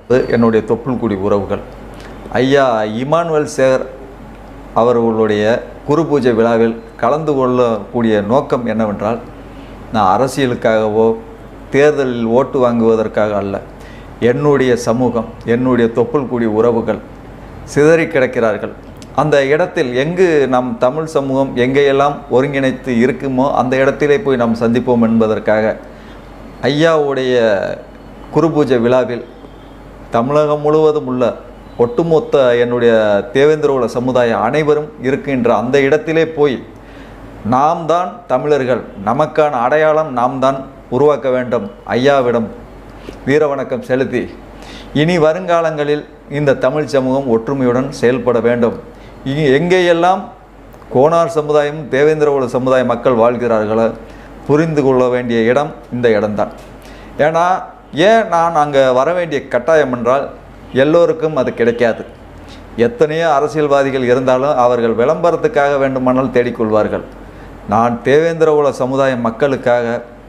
இது என்னுடைய தொப்புள்குடி உறவுகள் ஐயா இமானுவேல் சேகர் அவர்களுடைய குரு பூஜை விழாவில் கலந்து கொள்ளக்கூடிய நோக்கம் என்னவென்றால் நான் அரசியலுக்காகவோ தேர்தலில் ஓட்டு வாங்குவதற்காக அல்ல என்னுடைய சமூகம் என்னுடைய தொப்புள்குடி உறவுகள் சிதறி கிடக்கிறார்கள் அந்த இடத்தில் எங்கு நம் தமிழ் சமூகம் எங்கேயெல்லாம் ஒருங்கிணைத்து இருக்குமோ அந்த இடத்திலே போய் நாம் சந்திப்போம் என்பதற்காக ஐயாவுடைய குரு பூஜை விழாவில் தமிழகம் முழுவதும் உள்ள ஒட்டுமொத்த என்னுடைய தேவேந்திரகுல சமுதாய அனைவரும் இருக்கின்ற அந்த இடத்திலே போய் நாம் தான் தமிழர்கள் நமக்கான அடையாளம் நாம் தான் உருவாக்க வேண்டும் ஐயாவிடம் வீர வணக்கம் செலுத்தி இனி வருங்காலங்களில் இந்த தமிழ் சமூகம் ஒற்றுமையுடன் செயல்பட வேண்டும் இ- எங்கேயெல்லாம் கோனார் சமுதாயம் தேவேந்திரகுல சமுதாய மக்கள் வாழ்கிறார்களோ புரிந்து கொள்ள வேண்டிய இடம் இந்த இடம்தான் ஏன்னா ஏன் நான் அங்கே வர வேண்டிய கட்டாயம் என்றால் எல்லோருக்கும் அது கிடைக்காது எத்தனையோ அரசியல்வாதிகள் இருந்தாலும் அவர்கள் விளம்பரத்துக்காக வேண்டுமானால் தேடிக்கொள்வார்கள் நான் தேவேந்திரகுல சமுதாய மக்களுக்காக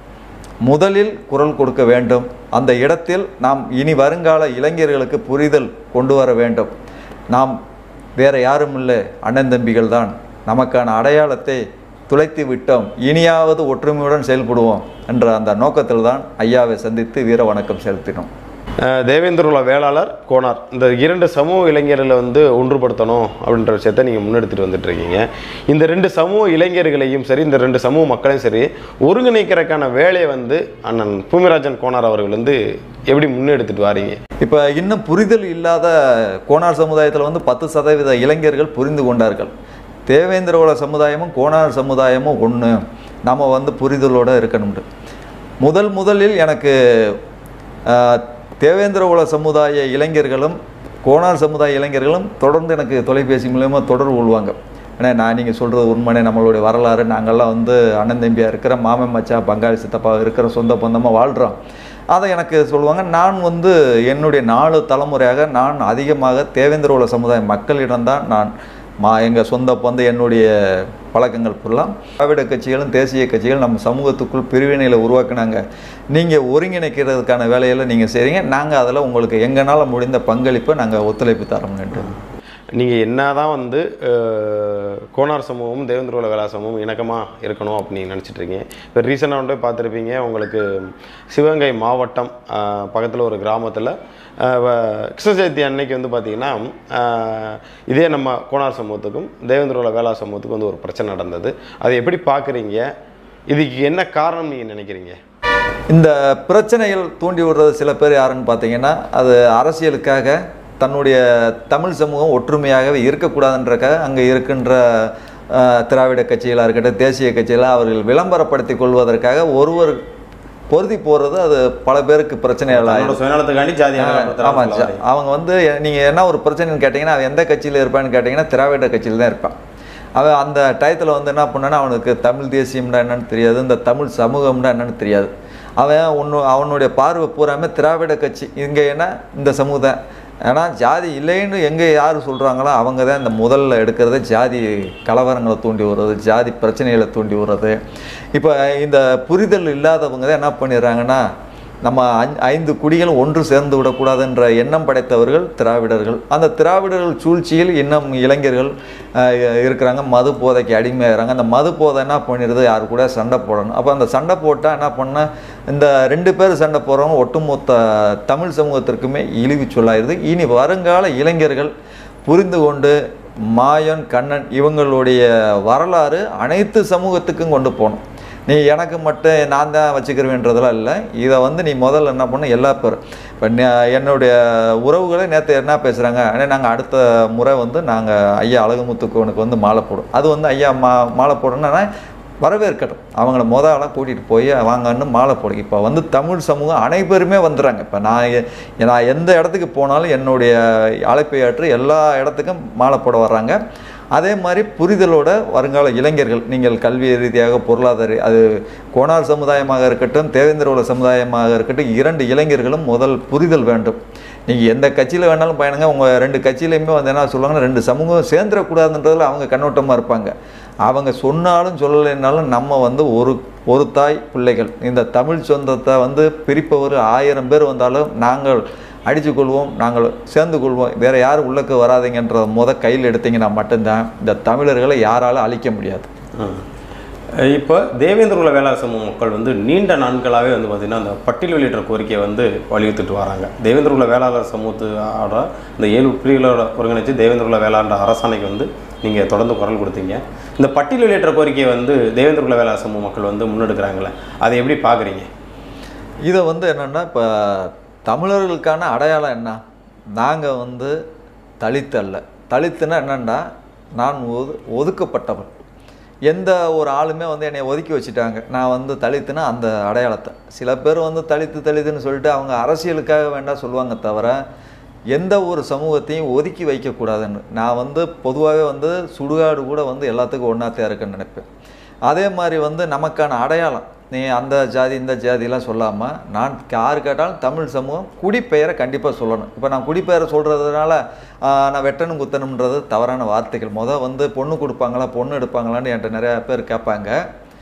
முதலில் குரல் கொடுக்க வேண்டும் அந்த இடத்தில் நாம் இனி வருங்கால இளைஞர்களுக்கு புரிதல் கொண்டு வர வேண்டும் நாம் வேற யாரும் இல்லை அண்ணன் தம்பிகள் தான் நமக்கான அடையாளத்தை துளைத்து விட்டோம் இனியாவது ஒற்றுமையுடன் செயல்படுவோம் என்ற அந்த நோக்கத்தில் தான் ஐயாவை சந்தித்து வீர வணக்கம் செலுத்தினோம் அஹ் தேவேந்திரகுல வேளாளர் கோனார் இந்த இரண்டு சமூக இளைஞர்களை வந்து ஒன்றுபடுத்தணும் அப்படின்ற விஷயத்தை நீங்கள் முன்னெடுத்துட்டு வந்துட்டு இருக்கீங்க இந்த ரெண்டு சமூக இளைஞர்களையும் சரி இந்த ரெண்டு சமூக மக்களையும் சரி ஒருங்கிணைக்கிறதுக்கான வேலையை வந்து அண்ணன் பூமிராஜன் கோனார் அவர்கள் வந்து எப்படி முன்னெடுத்துட்டு வாரீங்க இப்போ இன்னும் புரிதல் இல்லாத கோனார் சமுதாயத்தில் வந்து பத்து சதவீத இளைஞர்கள் புரிந்து கொண்டார்கள் தேவேந்திரகுல சமுதாயமும் கோனார் சமுதாயமும் ஒன்று நம்ம வந்து புரிதலோடு இருக்கணும்னு முதல் முதலில் எனக்கு ஆஹ், தேவேந்திரகுல சமுதாய இளைஞர்களும் கோனார் சமுதாய இளைஞர்களும் தொடர்ந்து எனக்கு தொலைபேசி மூலயமா தொடர்பு கொள்வாங்க ஏன்னா நான் நீங்கள் சொல்கிறது உண்மைனே நம்மளுடைய வரலாறு நாங்கள்லாம் வந்து அண்ணன் தம்பியாக இருக்கிற மாமன் மச்சான் பங்காளி சித்தப்பா இருக்கிற சொந்த பந்தமாக வாழ்கிறோம் அதை எனக்கு சொல்லுவாங்க நான் வந்து என்னுடைய நாலு தலைமுறையாக நான் அதிகமாக தேவேந்திரகுல சமுதாய மக்களிடம்தான் நான் மா எங்கள் சொந்த பந்து என்னுடைய பழக்கங்கள் ஃபுல்லாக திராவிட கட்சிகளும் தேசிய கட்சிகளும் நம்ம சமூகத்துக்குள் பிரிவினையில் உருவாக்குனாங்க நீங்கள் ஒருங்கிணைக்கிறதுக்கான வேலையில் நீங்கள் செய்கிறீங்க நாங்கள் அதில் உங்களுக்கு எங்களால் முடிந்த பங்களிப்பை நாங்கள் ஒத்துழைப்பு தரோம்னுட்டு நீங்கள் என்னதான் வந்து அஹ், கோனார் சமூகமும் தேவேந்திரகுல வேளா சமூகமும் இணக்கமாக இருக்கணும் அப்படின்னு நினச்சிட்டு இருக்கீங்க இப்போ ரீசெண்டாக வந்து பார்த்துருப்பீங்க உங்களுக்கு சிவகங்கை மாவட்டம் பக்கத்தில் ஒரு கிராமத்தில் கிருஷ்ண ஜெயந்தி அன்னைக்கு வந்து பார்த்தீங்கன்னா அஹ், இதே நம்ம கோனார் சமூகத்துக்கும் தேவேந்திரகுல வேளா சமூகத்துக்கும் வந்து ஒரு பிரச்சனை நடந்தது அதை எப்படி பார்க்குறீங்க இதுக்கு என்ன காரணம் நீங்கள் நினைக்கிறீங்க இந்த பிரச்சனைகள் தூண்டி விடுறது சில பேர் யாருன்னு பார்த்தீங்கன்னா அது அரசியலுக்காக தன்னுடைய தமிழ் சமூகம் ஒற்றுமையாகவே இருக்கக்கூடாதுன்றக்காக அங்கே இருக்கின்ற அஹ், திராவிட கட்சிகளாக இருக்கட்டும் தேசிய கட்சிகளாக அவர்கள் விளம்பரப்படுத்தி கொள்வதற்காக ஒருவர் பொருதி போகிறது அது பல பேருக்கு பிரச்சனைகள் தன்னோட சுயநலத்துக்காண்டி ஜாதியான ஆமாம் சார் அவங்க வந்து நீங்கள் என்ன ஒரு பிரச்சனைன்னு கேட்டிங்கன்னா அவன் எந்த கட்சியில் இருப்பான்னு கேட்டிங்கன்னா திராவிட கட்சியில் தான் இருப்பான் அவன் அந்த டயத்தில் வந்து என்ன பண்ணான்னா அவனுக்கு தமிழ் தேசியம்னா என்னன்னு தெரியாது இந்த தமிழ் சமூகம்னா என்னன்னு தெரியாது அவன் ஒன்று அவனுடைய பார்வை பூராமே திராவிட கட்சி இங்கே என்ன இந்த சமூகம் ஏன்னா ஜாதி இல்லைன்னு எங்கே யார் சொல்கிறாங்களோ அவங்க தான் இந்த முதல்ல எடுக்கிறது ஜாதி கலவரங்களை தூண்டி விடுறது ஜாதி பிரச்சனைகளை தூண்டி விடுறது இப்போ இந்த புரிதல் இல்லாதவங்க தான் என்ன பண்ணிடுறாங்கன்னா நம்ம ஐ- ஐந்து குடிகளும் ஒன்று சேர்ந்து விடக்கூடாதுன்ற எண்ணம் படைத்தவர்கள் திராவிடர்கள் அந்த திராவிடர்கள் சூழ்ச்சியில் இன்னும் இளைஞர்கள் அஹ், இருக்கிறாங்க மது போதைக்கு அடிமையாகிறாங்க அந்த மது போதை என்ன பண்ணிடுது யாரு கூட சண்டை போடணும் அப்போ அந்த சண்டை போட்டால் என்ன பண்ண இந்த ரெண்டு பேர் சண்டை போடுறவங்க ஒட்டுமொத்த தமிழ் சமூகத்திற்குமே இழிவு சொல்லாயிருது இனி வருங்கால இளைஞர்கள் புரிந்து கொண்டு மாயன் கண்ணன் இவங்களுடைய வரலாறு அனைத்து சமூகத்துக்கும் கொண்டு போகணும் நீ எனக்கு மட்டும் நான் தான் வச்சுக்கிறவேன்றதெல்லாம் இல்லை இதை வந்து நீ முதல்ல என்ன பண்ண எல்லா பேர் இப்போ என்னுடைய உறவுகளே நேற்று என்ன பேசுகிறாங்க ஆனால் நாங்கள் அடுத்த முறை வந்து நாங்கள் ஐயா அழகுமுத்துக்கோனுக்கு வந்து மாலை போடும் அது வந்து ஐயா மா மாலை போடணும்னா வரவேற்கட்டும் அவங்கள முத ஆளாக கூட்டிகிட்டு போய் வாங்கன்னு மாலை போடு இப்போ வந்து தமிழ் சமூகம் அனைவருமே வந்துடுறாங்க இப்போ நான் எ- நான் எந்த இடத்துக்கு போனாலும் என்னுடைய அழைப்பை ஏற்று எல்லா இடத்துக்கும் மாலை போட வர்றாங்க அதே மாதிரி புரிதலோட வருங்கால இளைஞர்கள் நீங்கள் கல்வி ரீதியாக பொருளாதார அது கோனார் சமுதாயமாக இருக்கட்டும் தேவேந்திரகுல சமுதாயமாக இருக்கட்டும் இரண்டு இளைஞர்களும் முதல் புரிதல் வேண்டும் நீங்கள் எந்த கட்சியில் வேணாலும் பயணுங்க உங்கள் ரெண்டு கட்சியிலையுமே வந்து என்ன சொல்லுவாங்கன்னா ரெண்டு சமூகம் சேர்ந்துடக்கூடாதுன்றதுல அவங்க கண்ணோட்டமாக இருப்பாங்க அவங்க சொன்னாலும் சொல்லலைன்னாலும் நம்ம வந்து ஒரு ஒரு தாய் பிள்ளைகள் இந்த தமிழ் சொந்தத்தை வந்து பிரிப்பவர் ஆயிரம் பேர் வந்தாலும் நாங்கள் அடித்து கொள்வோம் நாங்கள் சேர்ந்து கொள்வோம் வேறு யாரும் உள்ளக்கு வராதீங்கன்ற முத கையில் எடுத்தீங்கன்னா மட்டும்தான் இந்த தமிழர்களை யாராலும் அழிக்க முடியாது இப்போ தேவேந்திர குல வேளாண் சமூக மக்கள் வந்து நீண்ட நாட்களாகவே வந்து பார்த்திங்கன்னா அந்த பட்டியல் வெளியிட்ட கோரிக்கையை வந்து வலியுறுத்திட்டு வராங்க தேவேந்திர குல வேளாளர் சமூகத்தோட இந்த ஏழு பிரிவுகளோட ஒருங்கிணைச்சு தேவேந்திர குல வேளாண்ட அரசாணைக்கு வந்து நீங்கள் தொடர்ந்து குரல் கொடுத்தீங்க இந்த பட்டியல் வெளியிட்ட கோரிக்கையை வந்து தேவேந்திர குல வேளாண் சமூக மக்கள் வந்து முன்னெடுக்கிறாங்களே அதை எப்படி பார்க்குறீங்க இதை வந்து என்னென்னா இப்போ தமிழர்களுக்கான அடையாளம் என்ன நாங்கள் வந்து தலித் அல்ல தலித்துன்னா என்னென்னா நான் ஒது ஒதுக்கப்பட்டவன் எந்த ஒரு ஆளுமே வந்து என்னை ஒதுக்கி வச்சுட்டாங்க நான் வந்து தலித்துனா அந்த அடையாளத்தை சில பேர் வந்து தலித்து தலித்துன்னு சொல்லிட்டு அவங்க அரசியலுக்காக வேண்டாம் சொல்லுவாங்க தவிர எந்த ஒரு சமூகத்தையும் ஒதுக்கி வைக்கக்கூடாதுன்னு நான் வந்து பொதுவாகவே வந்து சுடுகாடு கூட வந்து எல்லாத்துக்கும் ஒன்றாத்தையாக இருக்குன்னு நினைப்பேன் அதே மாதிரி வந்து நமக்கான அடையாளம் நீ அந்த ஜாதி இந்த ஜாதிலாம் சொல்லாமல் நான் யார் கேட்டாலும் தமிழ் சமூகம் குடிப்பெயரை கண்டிப்பாக சொல்லணும் இப்போ நான் குடிப்பெயரை சொல்கிறதுனால நான் வெட்டணும் குத்தணுன்றது தவறான வார்த்தைகள் முத வந்து பொண்ணு கொடுப்பாங்களா பொண்ணு எடுப்பாங்களான்னு என்கிட்ட நிறையா பேர் கேட்பாங்க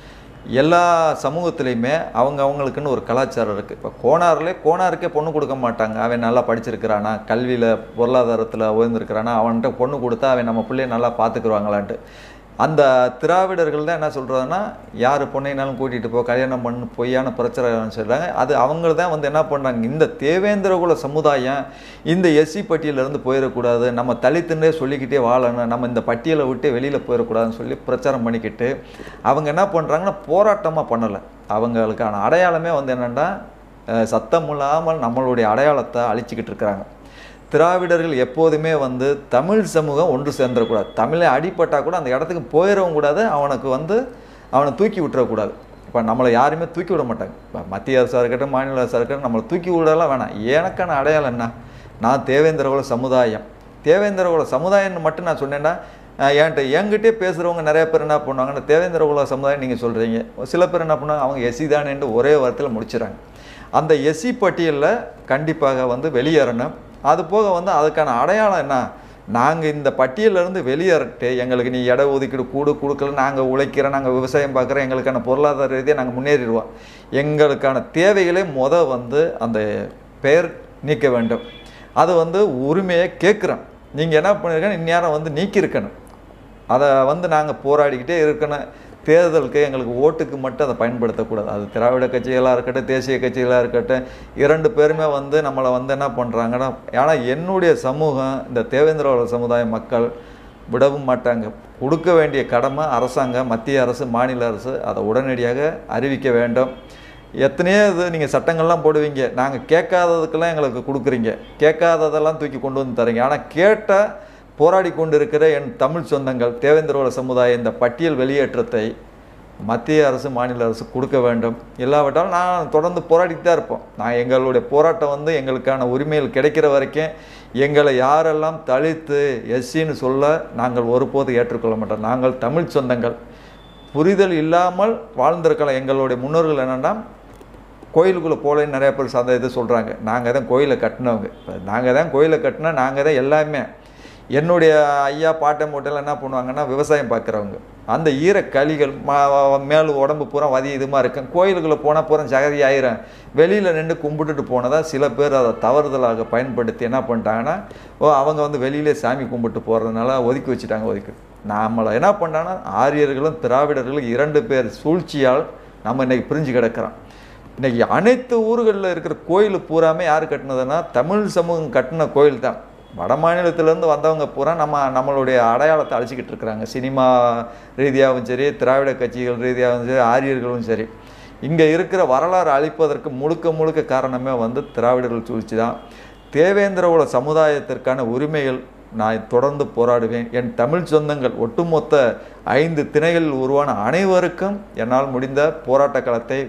எல்லா சமூகத்துலேயுமே அவங்க அவங்களுக்குன்னு ஒரு கலாச்சாரம் இருக்குது இப்போ கோனார்லே கோனாருக்கே பொண்ணு கொடுக்க மாட்டாங்க அவன் நல்லா படிச்சிருக்கிறானா கல்வியில் பொருளாதாரத்தில் உயர்ந்திருக்கிறானா அவன்கிட்ட பொண்ணு கொடுத்தா அவன் நம்ம பிள்ளைய நல்லா பார்த்துக்குருவாங்களான்ட்டு அந்த திராவிடர்கள் தான் என்ன சொல்கிறதுனா யார் பொண்ணைனாலும் கூட்டிகிட்டு போ கல்யாணம் பண்ணு பொய்யான பிரச்சனை சொல்கிறாங்க அது அவங்க தான் வந்து என்ன பண்ணுறாங்க இந்த தேவேந்திரகுல சமுதாயம் இந்த எஸ்சி பட்டியலேருந்து போயிடக்கூடாது நம்ம தலித்துன்னே சொல்லிக்கிட்டே வாழணும் நம்ம இந்த பட்டியலை விட்டு வெளியில் போயிடக்கூடாதுன்னு சொல்லி பிரச்சாரம் பண்ணிக்கிட்டு அவங்க என்ன பண்ணுறாங்கன்னா போராட்டமாக பண்ணலை அவங்களுக்கான அடையாளமே வந்து என்னென்னா சத்தம் இல்லாமல் நம்மளுடைய அடையாளத்தை அழிச்சிக்கிட்டு இருக்கிறாங்க திராவிடர்கள் எப்போதுமே வந்து தமிழ் சமூகம் ஒன்று சேர்ந்துடக்கூடாது தமிழை அடிப்பட்டால் கூட அந்த இடத்துக்கு போயிடவும் கூடாது அவனுக்கு வந்து அவனை தூக்கி விட்டுறக்கூடாது இப்போ நம்மளை யாருமே தூக்கி விட மாட்டாங்க இப்போ மத்திய அரசாக இருக்கட்டும் மாநில அரசாக இருக்கட்டும் நம்மளை தூக்கி விடலாம் வேணாம் எனக்கான அடையாளம் என்ன நான் தேவேந்திரகுல சமுதாயம் தேவேந்திரகுல சமுதாயம்னு மட்டும் நான் சொன்னேன்னா அஹ், என்கிட்ட என்கிட்டே பேசுகிறவங்க நிறைய பேர் என்ன பண்ணுவாங்கன்னா தேவேந்திரகுல சமுதாயம் நீங்கள் சொல்கிறீங்க சில பேர் என்ன பண்ணுவாங்க அவங்க எஸ்சி தானேன்னு ஒரே வாரத்தில் முடிச்சிடறாங்க அந்த எஸ்சி பட்டியலில் கண்டிப்பாக வந்து வெளியேறணும் அது போக வந்து அதுக்கான அடையாளம் என்ன நாங்கள் இந்த பட்டியலிருந்து வெளியேறட்டு எங்களுக்கு நீ இட ஒதுக்கீடு கூடு கொடுக்கல நாங்கள் உழைக்கிறோம் நாங்கள் விவசாயம் பார்க்குறோம் எங்களுக்கான பொருளாதார ரீதியாக நாங்கள் முன்னேறிடுவோம் எங்களுக்கான தேவைகளை முத வந்து அந்த பெயர் நீக்க வேண்டும் அது வந்து உரிமையை கேட்குறோம் நீங்கள் என்ன பண்ணிருக்கணும் இந்நேரம் வந்து நீக்கியிருக்கணும் அதை வந்து நாங்கள் போராடிக்கிட்டே இருக்கணும் தேர்தலுக்கு எங்களுக்கு ஓட்டுக்கு மட்டும் அதை பயன்படுத்தக்கூடாது அது திராவிட கட்சிகளாக இருக்கட்டும் தேசிய கட்சிகளாக இருக்கட்டும் இரண்டு பேருமே வந்து நம்மளை வந்து என்ன பண்ணுறாங்கன்னா ஆனால் என்னுடைய சமூகம் இந்த தேவேந்திரோட சமுதாய மக்கள் விடவும் மாட்டாங்க கொடுக்க வேண்டிய கடமை அரசாங்கம் மத்திய அரசு மாநில அரசு அதை உடனடியாக அறிவிக்க வேண்டும் எத்தனையோ இது நீங்கள் சட்டங்கள்லாம் போடுவீங்க நாங்கள் கேட்காததுக்கெல்லாம் எங்களுக்கு கொடுக்குறீங்க கேட்காததெல்லாம் தூக்கி கொண்டு வந்து தரீங்க ஆனால் கேட்ட போராடி கொண்டிருக்கிற என் தமிழ் சொந்தங்கள் தேவேந்திரோட சமுதாய இந்த பட்டியல் வெளியேற்றத்தை மத்திய அரசு மாநில அரசு கொடுக்க வேண்டும் இல்லாவிட்டால் நான் தொடர்ந்து போராடிட்டு தான் இருப்போம் நான் எங்களுடைய போராட்டம் வந்து எங்களுக்கான உரிமைகள் கிடைக்கிற வரைக்கும் எங்களை யாரெல்லாம் தலித்து எஸ்சின்னு சொல்ல நாங்கள் ஒருபோது ஏற்றுக்கொள்ள மாட்டோம் நாங்கள் தமிழ் சொந்தங்கள் புரிதல் இல்லாமல் வாழ்ந்திருக்கலாம் எங்களுடைய முன்னோர்கள் என்னென்னா கோயிலுக்குள்ளே போகலன்னு நிறைய பேர் சந்த இது சொல்கிறாங்க நாங்கள் தான் கோயிலை கட்டினவங்க இப்போ நாங்கள் தான் கோயிலை கட்டினா நாங்கள் தான் எல்லாமே என்னுடைய ஐயா பாட்டை மூட்டையில் என்ன பண்ணுவாங்கன்னா விவசாயம் பார்க்குறவங்க அந்த ஈரக்களிகள் மா மேல் உடம்பு பூரா வதி இதுமாக இருக்கும் கோயிலுக்குள்ளே போனால் பூரா ஜகதி ஆயிரும் வெளியில் நின்று கும்பிட்டுட்டு போனதா சில பேர் அதை தவறுதலாக பயன்படுத்தி என்ன பண்ணிட்டாங்கன்னா ஓ அவங்க வந்து வெளியிலே சாமி கும்பிட்டு போகிறதுனால ஒதுக்கி வச்சுட்டாங்க ஒதுக்கி நம்மளை என்ன பண்ணாங்கன்னா ஆரியர்களும் திராவிடர்களும் இரண்டு பேர் சூழ்ச்சியால் நம்ம இன்னைக்கு பிரிஞ்சு கிடக்கிறோம் இன்னைக்கு அனைத்து ஊர்களில் இருக்கிற கோயில் பூராமே யார் கட்டினதுன்னா தமிழ் சமூகம் கட்டின கோயில் தான் வட மாநிலத்திலேருந்து வந்தவங்க பூரா நம்ம நம்மளுடைய அடையாளத்தை அழிச்சிக்கிட்டு இருக்கிறாங்க சினிமா ரீதியாகவும் சரி திராவிட கட்சிகள் ரீதியாகவும் சரி ஆரியர்களும் சரி இங்கே இருக்கிற வரலாறு அழிப்பதற்கு முழுக்க முழுக்க காரணமே வந்து திராவிடர்கள் சூழ்ச்சி தான் தேவேந்திரகுல சமுதாயத்திற்கான உரிமைகள் நான் தொடர்ந்து போராடுவேன் என் தமிழ் சொந்தங்கள் ஒட்டுமொத்த ஐந்து திணைகளில் உருவான அனைவருக்கும் என்னால் முடிந்த போராட்ட களத்தை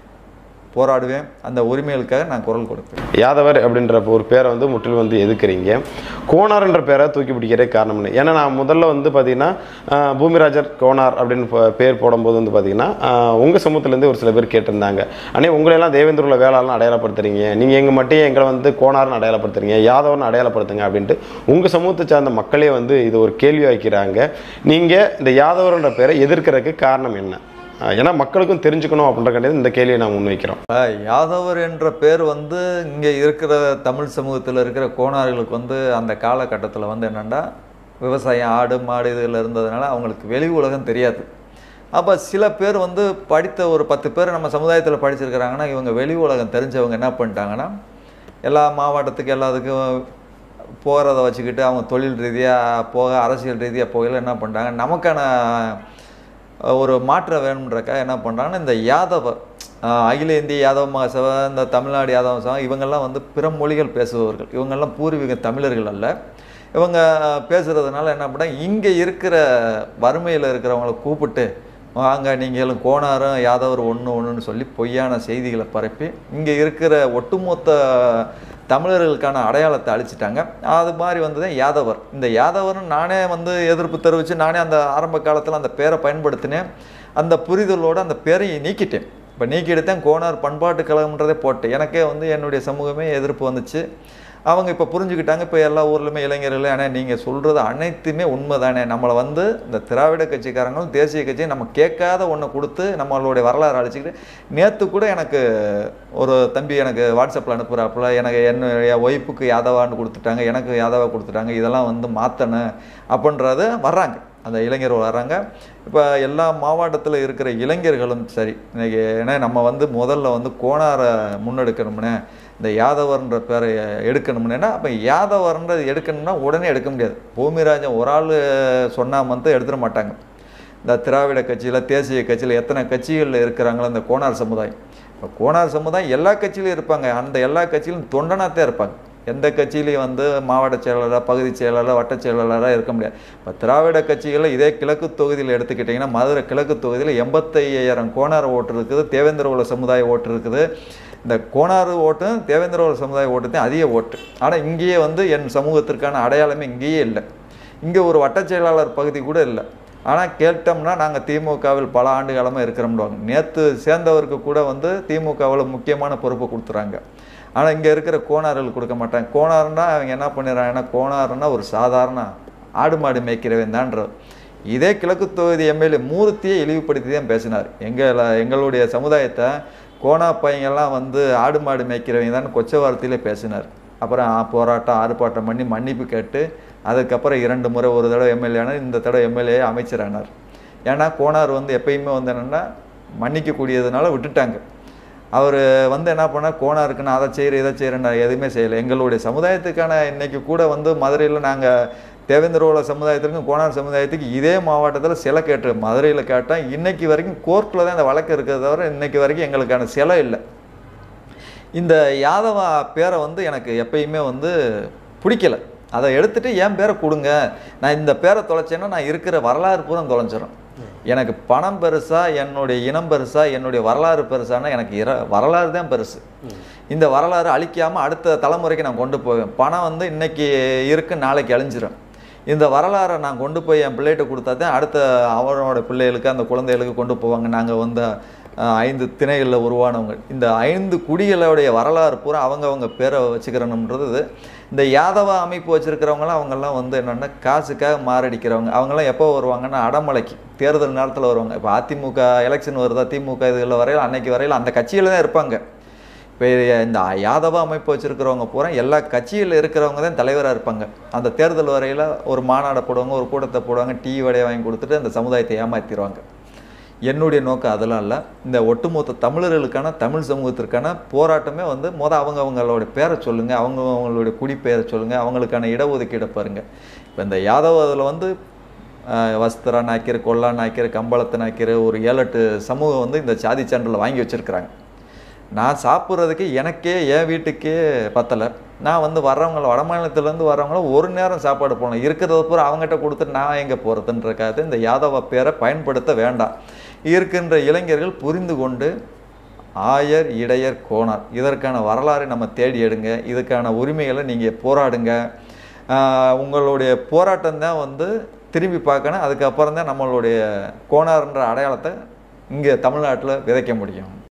போராடுவேன் அந்த உரிமைகளுக்காக நான் குரல் கொடுப்பேன் யாதவர் அப்படின்ற ஒரு பேரை வந்து முற்றிலும் வந்து எதுக்குறீங்க கோனார்ன்ற பேரை தூக்கி பிடிக்கிறதே காரணம் இல்லை ஏன்னா நான் முதல்ல வந்து பார்த்தீங்கன்னா ஆஹ், பூமிராஜர் கோனார் அப்படின்னு ப- பேர் போடும்போது வந்து பார்த்தீங்கன்னா ஆஹ், உங்க சமூகத்துலேருந்து ஒரு சில பேர் கேட்டிருந்தாங்க அண்ணே உங்களையெல்லாம் தேவேந்திரகுல வேளாள்னு அடையாளப்படுத்துறீங்க நீங்கள் எங்கள் மட்டும் எங்களை வந்து கோனார்னு அடையாளப்படுத்துறீங்க யாதவர்னு அடையாளப்படுத்துங்க அப்படின்ட்டு உங்கள் சமூகத்தை சார்ந்த மக்களே வந்து இது ஒரு கேள்வி வைக்கிறாங்க நீங்கள் இந்த யாதவர்ன்ற பேரை எதிர்க்கிறதுக்கு காரணம் என்ன அஹ் ஏன்னா மக்களுக்கும் தெரிஞ்சுக்கணும் அப்படின்ற இந்த கேள்வியை நான் முன்வைக்கிறோம் இப்ப யாதவர் என்ற பேர் வந்து இங்கே இருக்கிற தமிழ் சமூகத்தில் இருக்கிற கோணார்களுக்கு வந்து அந்த காலகட்டத்தில் வந்து என்னென்னா விவசாயம் ஆடு மாடு இதில் இருந்ததுனால அவங்களுக்கு வெளி உலகம் தெரியாது அப்போ சில பேர் வந்து படித்த ஒரு பத்து பேர் நம்ம சமுதாயத்தில் படிச்சிருக்கிறாங்கன்னா இவங்க வெளி உலகம் தெரிஞ்சவங்க என்ன பண்ணிட்டாங்கன்னா எல்லா மாவட்டத்துக்கு எல்லாத்துக்கும் போகிறத வச்சுக்கிட்டு அவங்க தொழில் ரீதியாக போக அரசியல் ரீதியாக போகல என்ன பண்ணிட்டாங்க நமக்கான ஒரு மாற்றம் வேணுன்றக்கா என்ன பண்ணுறாங்கன்னா இந்த யாதவர் ஆஹ் அகில இந்திய யாதவ மகாசபை இந்த தமிழ்நாடு யாதவ சபை இவங்கெல்லாம் வந்து பிற மொழிகள் பேசுபவர்கள் இவங்கெல்லாம் பூர்வீக தமிழர்கள் அல்ல இவங்க பேசுகிறதுனால என்ன பண்ணாங்க இங்கே இருக்கிற வறுமையில் இருக்கிறவங்கள கூப்பிட்டு வாங்க நீங்களும் கோணாரும் யாதவர் ஒன்று ஒன்றுன்னு சொல்லி பொய்யான செய்திகளை பரப்பி இங்கே இருக்கிற ஒட்டுமொத்த தமிழர்களுக்கான அடையாளத்தை அழிச்சிட்டாங்க அது மாதிரி வந்து தான் யாதவர் இந்த யாதவர்னு நானே வந்து எதிர்ப்பு தெரிவித்து நானே அந்த ஆரம்ப காலத்தில் அந்த பேரை பயன்படுத்தினேன் அந்த புரிதலோடு அந்த பேரையை நீக்கிட்டேன் இப்போ நீக்கிட்டு தான் கோனார் பண்பாட்டு கழகம்ன்றதே போட்டேன் எனக்கே வந்து என்னுடைய சமூகமே எதிர்ப்பு வந்துச்சு அவங்க இப்போ புரிஞ்சுக்கிட்டாங்க இப்போ எல்லா ஊர்லேயுமே இளைஞர்கள் ஆனால் நீங்கள் சொல்கிறது அனைத்துமே உண்மை தானே நம்மளை வந்து இந்த திராவிட கட்சிக்காரங்களும் தேசிய கட்சியும் நம்ம கேட்காத ஒன்றை கொடுத்து நம்மளுடைய வரலாறு அழைச்சிக்கிட்டு நேற்று கூட எனக்கு ஒரு தம்பி எனக்கு வாட்ஸ்அப்பில் அனுப்புகிறாப்புல எனக்கு என்னுடைய ஒய்ஃபுக்கு யாதவான்னு கொடுத்துட்டாங்க எனக்கு யாதவா கொடுத்துட்டாங்க இதெல்லாம் வந்து மாற்றணும் அப்படின்றது வர்றாங்க அந்த இளைஞர்கள் வராங்க இப்போ எல்லா மாவட்டத்தில் இருக்கிற இளைஞர்களும் சரி இன்னைக்கு ஏன்னா நம்ம வந்து முதல்ல வந்து கோணாரை முன்னெடுக்கணும்னே இந்த யாதவர்ன்ற பேரை எடுக்கணும்னா அப்போ யாதவர்ன்றது எடுக்கணும்னா உடனே எடுக்க முடியாது பூமிராஜன் ஒரு ஆள் சொன்னால் மட்டும் எடுத்துட மாட்டாங்க இந்த திராவிட கட்சியில் தேசிய கட்சியில் எத்தனை கட்சிகளில் இருக்கிறாங்களோ இந்த கோணார் சமுதாயம் இப்போ கோணார் சமுதாயம் எல்லா கட்சியிலும் இருப்பாங்க அந்த எல்லா கட்சியிலும் தொண்டனாத்தான் இருப்பாங்க எந்த கட்சியிலையும் வந்து மாவட்ட செயலாளராக பகுதி செயலாளர் வட்ட செயலாளராக இருக்க முடியாது இப்போ திராவிட கட்சிகளில் இதே கிழக்கு தொகுதியில் எடுத்துக்கிட்டிங்கன்னா மதுரை கிழக்கு தொகுதியில் எண்பத்தையாயிரம் கோணார் ஓட்டு இருக்குது தேவேந்திர உல சமுதாய ஓட்டு இருக்குது இந்த கோணார் ஓட்டும் தேவேந்திர உல சமுதாய ஓட்டு தான் அதிக ஓட்டு ஆனால் இங்கேயே வந்து என் சமூகத்திற்கான அடையாளமே இங்கேயே இல்லை இங்கே ஒரு வட்டச் செயலாளர் பகுதி கூட இல்லை ஆனால் கேட்டோம்னா நாங்கள் திமுகவில் பல ஆண்டு காலமாக இருக்கிறோம்டுவாங்க நேற்று சேர்ந்தவருக்கு கூட வந்து திமுகவில் முக்கியமான பொறுப்பை கொடுத்துறாங்க ஆனால் இங்கே இருக்கிற கோணார்கள் கொடுக்க மாட்டாங்க கோணார்னா அவங்க என்ன பண்ணிடுறாங்கன்னா கோணார்னா ஒரு சாதாரண ஆடு மாடு மேய்க்கிறவன் தான்ற இதே கிழக்கு தொகுதி எம்எல்ஏ மூர்த்தியை இழிவுபடுத்தி தான் பேசினார் எங்களை எங்களுடைய சமுதாயத்தை கோணா பையங்கள்லாம் வந்து ஆடு மாடு மேய்க்கிறவங்க தான் கொச்ச வார்த்தையிலே பேசினார் அப்புறம் ஆ, போராட்டம் ஆர்ப்பாட்டம் பண்ணி மன்னிப்பு கேட்டு அதுக்கப்புறம் இரண்டு முறை ஒரு தடவை எம்எல்ஏ ஆனார் இந்த தடவை எம்எல்ஏ அமைச்சரானார் ஏன்னா கோனார் வந்து எப்பயுமே வந்து என்னென்னா மன்னிக்கக்கூடியதுனால விட்டுட்டாங்க அவர் வந்து என்ன பண்ணார் கோனாருக்கு நான் அதை செய்கிறேன் இதை செய்கிறேன் நான் எதுவுமே செய்யலை எங்களுடைய சமுதாயத்துக்கான இன்னைக்கு கூட வந்து மதுரையில் நாங்கள் தேவேந்திரோல சமுதாயத்துக்கும் கோனார் சமுதாயத்துக்கு இதே மாவட்டத்தில் சிலை கேட்டு மதுரையில் கேட்டால் இன்னைக்கு வரைக்கும் கோர்ட்டில் தான் இந்த வழக்கு இருக்கிறத தவிர இன்னைக்கு வரைக்கும் எங்களுக்கான சிலை இல்லை இந்த யாதவா பேரை வந்து எனக்கு எப்பயுமே வந்து பிடிக்கல அதை எடுத்துட்டு என் பேரை கொடுங்க நான் இந்த பேரை தொலைச்சேன்னா நான் இருக்கிற வரலாறு பூரா தொலைஞ்சிரும் எனக்கு பணம் பெருசா என்னுடைய இனம் பெருசா என்னுடைய வரலாறு பெருசானா எனக்கு இர வரலாறு தான் பெருசு இந்த வரலாறு அழிக்காமல் அடுத்த தலைமுறைக்கு நான் கொண்டு போவேன் பணம் வந்து இன்னைக்கு இருக்கு நாளைக்கு அழிஞ்சிரும் இந்த வரலாறை நான் கொண்டு போய் என் பிள்ளைகிட்ட கொடுத்தா தான் அடுத்த அவனோட பிள்ளைகளுக்கு அந்த குழந்தைகளுக்கு கொண்டு போவாங்க நாங்கள் வந்து அஹ், ஐந்து திணைகளில் உருவானவங்க இந்த ஐந்து குடிகளுடைய வரலாறு பூரா அவங்க அவங்க பேரை வச்சுக்கிறணுன்றது இது. இந்த யாதவ அமைப்பு வச்சுருக்கிறவங்களாம் அவங்கெல்லாம் வந்து என்னென்னா காசுக்காக மாரடிக்கிறவங்க அவங்கெல்லாம் எப்போ வருவாங்கன்னா அடமலைக்கு தேர்தல் நேரத்தில் வருவாங்க இப்போ அதிமுக எலெக்ஷன் வருதா திமுக இதுகளில் வரையில் அன்னைக்கு வரையில் அந்த கட்சியில் தான் இருப்பாங்க இப்போ இந்த யாதவ அமைப்பு வச்சுருக்கிறவங்க பூரா எல்லா கட்சியில் இருக்கிறவங்க தான் தலைவராக இருப்பாங்க அந்த தேர்தல் வரையில் ஒரு மாநாடை போடுவாங்க ஒரு கூட்டத்தை போடுவாங்க டீ வடையை வாங்கி கொடுத்துட்டு அந்த சமுதாயத்தை ஏமாற்றிடுவாங்க என்னுடைய நோக்கம் அதெல்லாம் இல்லை இந்த ஒட்டுமொத்த தமிழர்களுக்கான தமிழ் சமூகத்திற்கான போராட்டமே வந்து மொதல் அவங்க அவங்களோட பேரை சொல்லுங்கள் அவங்க அவங்களுடைய குடி பெயரை சொல்லுங்கள் அவங்களுக்கான இடஒதுக்கீடை பாருங்கள் இப்போ இந்த யாதவ அதில் வந்து ஆஹ், வஸ்திரா நாய்க்கர் கொல்லா நாய்க்கர் கம்பளத்து நாய்க்கர் ஒரு ஏழு எட்டு சமூகம் வந்து இந்த சாதி சான்றில் வாங்கி வச்சுருக்கிறாங்க நான் சாப்பிட்றதுக்கு எனக்கே என் வீட்டுக்கே பத்தலை நான் வந்து வர்றவங்கள வட மாநிலத்திலேருந்து வர்றவங்கள ஒரு நேரம் சாப்பாடு போகணும் இருக்கிறத பூரா அவங்ககிட்ட கொடுத்து நான் எங்கே போகிறதுன்றக்காக இந்த யாதவ பேரை பயன்படுத்த வேண்டாம் இருக்கின்ற இளைஞர்கள் புரிந்து கொண்டு ஆயர் இடையர் கோணார் இதற்கான வரலாறை நம்ம தேடி எடுங்க இதுக்கான உரிமைகளை நீங்கள் போராடுங்க ஆஹ் உங்களுடைய போராட்டம் தான் வந்து திரும்பி பார்க்கணும் அதுக்கப்புறம் தான் நம்மளுடைய கோணார்ன்ற அடையாளத்தை இங்கே தமிழ்நாட்டில் விதைக்க முடியும்